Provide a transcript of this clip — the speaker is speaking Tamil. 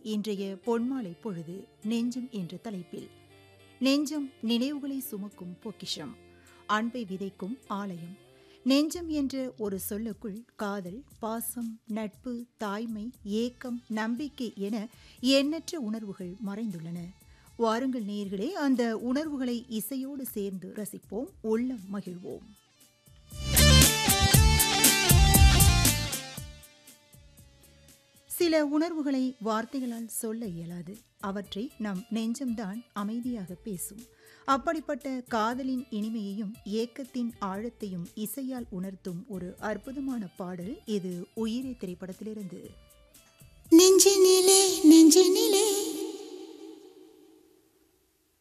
இன்றைய பொன்மாலை பொழுது நெஞ்சம் என்ற தலைப்பில் நெஞ்சம் நினைவுகளை சுமக்கும் பொக்கிஷம் அன்பை விதைக்கும் ஆலயம் நெஞ்சம் என்ற ஒரு சொல்லுக்குள் காதல் பாசம் நட்பு தாய்மை ஏக்கம் நம்பிக்கை என எண்ணற்ற உணர்வுகள் மறைந்துள்ளன வாருங்கள் நேயர்களே அந்த உணர்வுகளை இசையோடு சேர்ந்து ரசிப்போம் உள்ளம் மகிழ்வோம் சில உணர்வுகளை வார்த்தைகளால் சொல்ல இயலாது அவற்றை நம் நெஞ்சம்தான் அமைதியாக பேசும் அப்படிப்பட்ட காதலின் இனிமையையும் ஏக்கத்தின் ஆழத்தையும் இசையால் உணர்த்தும் ஒரு அற்புதமான பாடல் இது உயிரே திரைப்படத்திலிருந்து நெஞ்சினிலே நெஞ்சினிலே